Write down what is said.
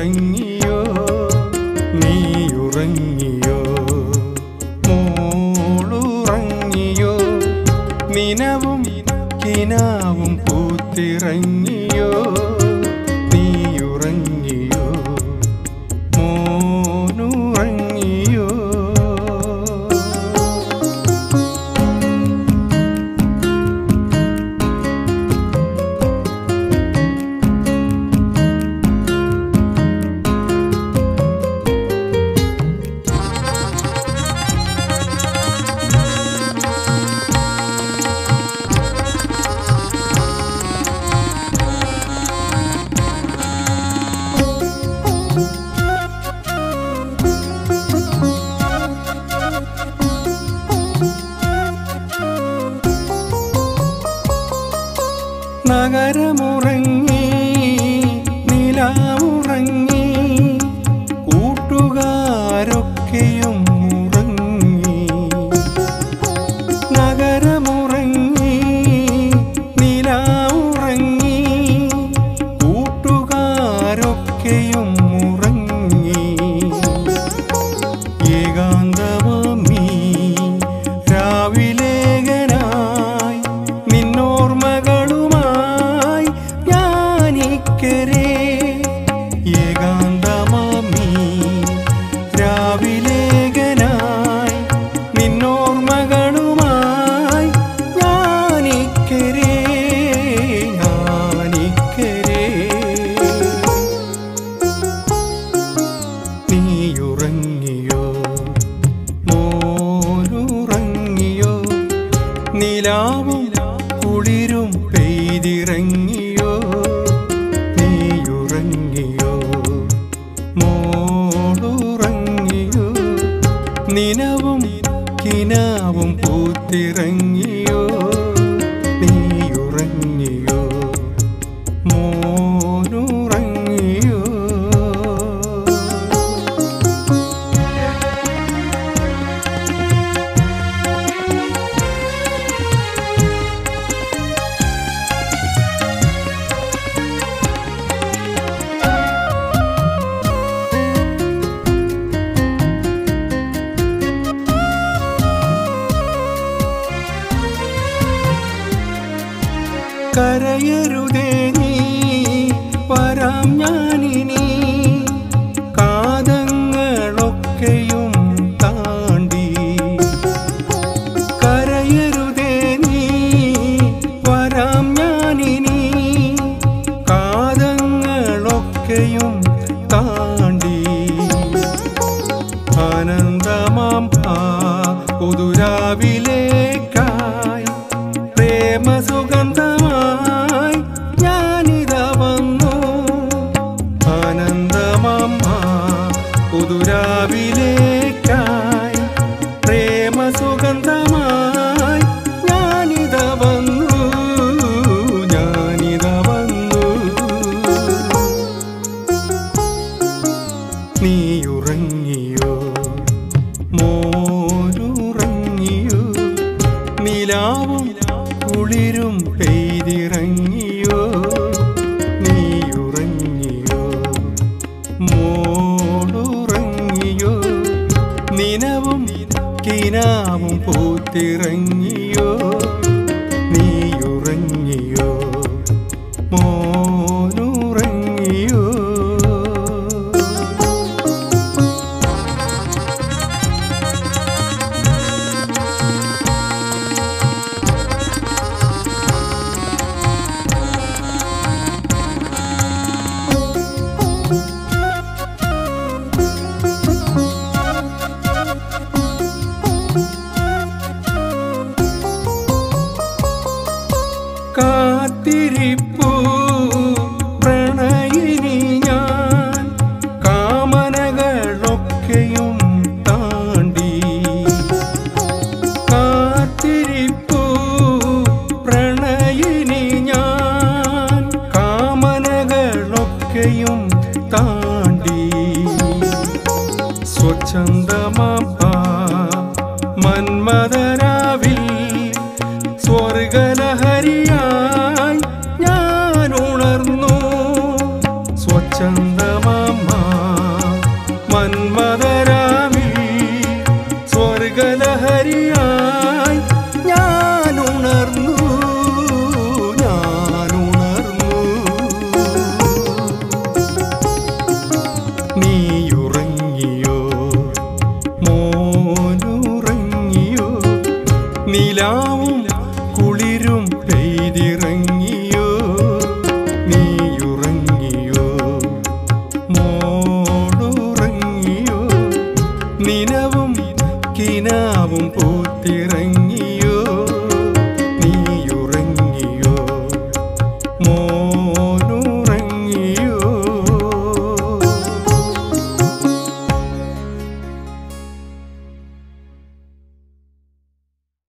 പെയ്തിറങ്ങിയോ നീയുറങ്ങിയോ മോളുറങ്ങിയോ നിനവും കിനാവും പൂത്തിറങ്ങിയോ നീയുറങ്ങിയോ മോനുറങ്ങിയോ നഗരമുറങ്ങി നിലാവുറങ്ങി കൂട്ടുകാരൊക്കെയും ഉറങ്ങി നഗരമുറങ്ങി നിലാവുറങ്ങി കൂട്ടുകാരൊക്കെയും ഉറങ്ങി ഏകാന്തമാമീ രാവിലേകനായി നിന്നോർമകളുമായി ഞാനിക്കരെ ഏകാന്തമാമീ രാവിലേകനായി നിന്നോർമകളുമായി ഞാനിക്കരെ ഞാനിക്കരെ നീയുറങ്ങിയോ മോനുറങ്ങിയോ നിലാവും കുളിരും പെയ്തിറങ്ങിയോ നീയുറങ്ങിയോ മോളുറങ്ങിയോ നിനവും കിനാവും പൂത്തിറങ്ങിയോ നീയുറങ്ങിയോ മോനുറങ്ങിയോ കരയരുതേ നീ വരാം ഞാനിനി കാതങ്ങളൊക്കെയും താണ്ടി കരയരുതേ നീ വരാം ഞാനിനി കാതങ്ങളൊക്കെയും താണ്ടി ആനന്ദമാം ആ പുതുരാവിലേക്കായി പ്രേമസുഗന്ധമായി ഞാനിത വന്നു ആനന്ദമാം ആ പുതുരാവിലേക്കായി പ്രേമസുഗന്ധമായി ഞാനിത വന്നു ഞാനിത വന്നു നീയുറങ്ങിയോ മോനുറങ്ങിയോ നിലാവും കുളിരും പെയ്തിറങ്ങിയോ നീയുറങ്ങിയോ മോളുറങ്ങിയോ നിനവും കിനാവും പൂത്തിറങ്ങിയോ നീയുറങ്ങിയോ മോനുറങ്ങിയോ കാത്തിരിപ്പു പ്രണയിനി ഞാൻ കാമനകളൊക്കെയും താണ്ടി കാത്തിരിപ്പു പ്രണയിനി ഞാൻ കാമനകളൊക്കെയും താണ്ടി സ്വച്ഛന്തമാം ആ മന്മദരാവിൽ സ്വർഗലഹരിയായി ഞാൻ ഉണർന്നു സ്വച്ഛന്തമാം ആ മന്മദരാവിൽ സ്വർഗലഹരിയായി ഞാൻ ഉണർന്നു ഞാൻ ഉണർന്നു നീയുറങ്ങിയോ മോനുറങ്ങിയോ നിലാവും കുളിരും പെയ്തിറങ്ങിയോ നീയുറങ്ങിയോ മോളുറങ്ങിയോ നിനവും കിനാവും പൂത്തിറങ്ങിയോ